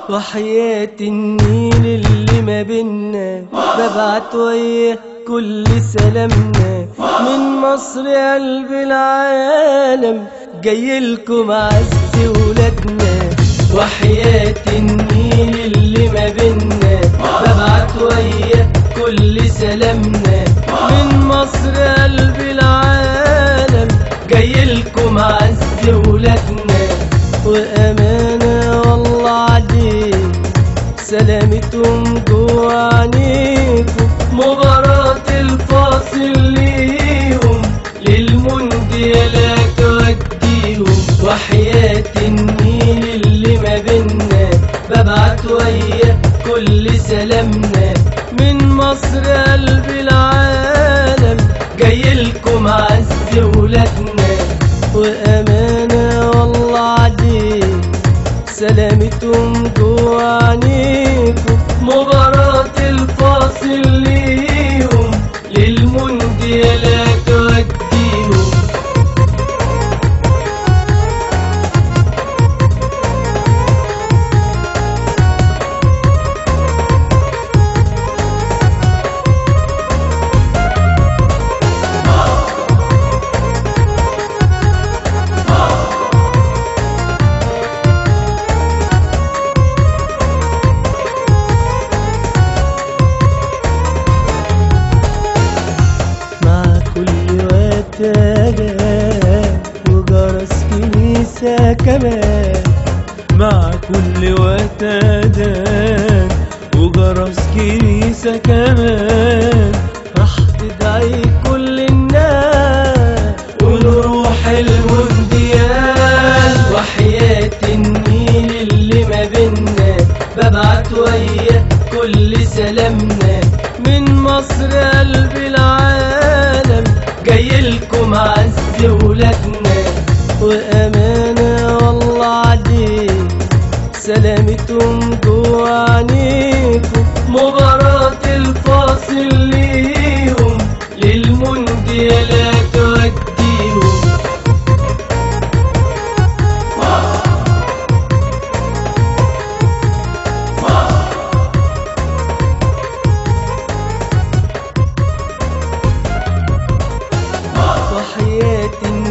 وحياة النيل اللي ما بينا ببعت وياه كل سلامنا من مصر قلب العالم جايلكم عز ولادنا وحياة النيل اللي ما بينا ببعت وياه كل سلامنا من مصر قلب العالم جايلكم عز ولادنا وأمانة والله عليك سلامتهم جوا عينيكم مباراة الفاصل ليهم للمونديالات توديهم وحياة النيل اللي ما بينا ببعت وياه كل سلامنا من مصر قلب العالم جايلكم عز ولادنا وأمانة والله عليك سلامتهم جوا عينيكم مباراة الفاصل ليهم للمونديالات توديهم مع كل وتاجة وجرس كنيسة كمان مع كل وتدان وجرس كنيسة كمان راح تدعي كل الناس ونروح المونديال وحياة النيل اللي ما بينا ببعت وياه كل سلامنا من مصر قلب العالم جايلكم عز ولادنا وأمانة والله عليك سلامتهم جوا عينيكم مباراة الفاصل ليهم للمونديالات توديهم وحياة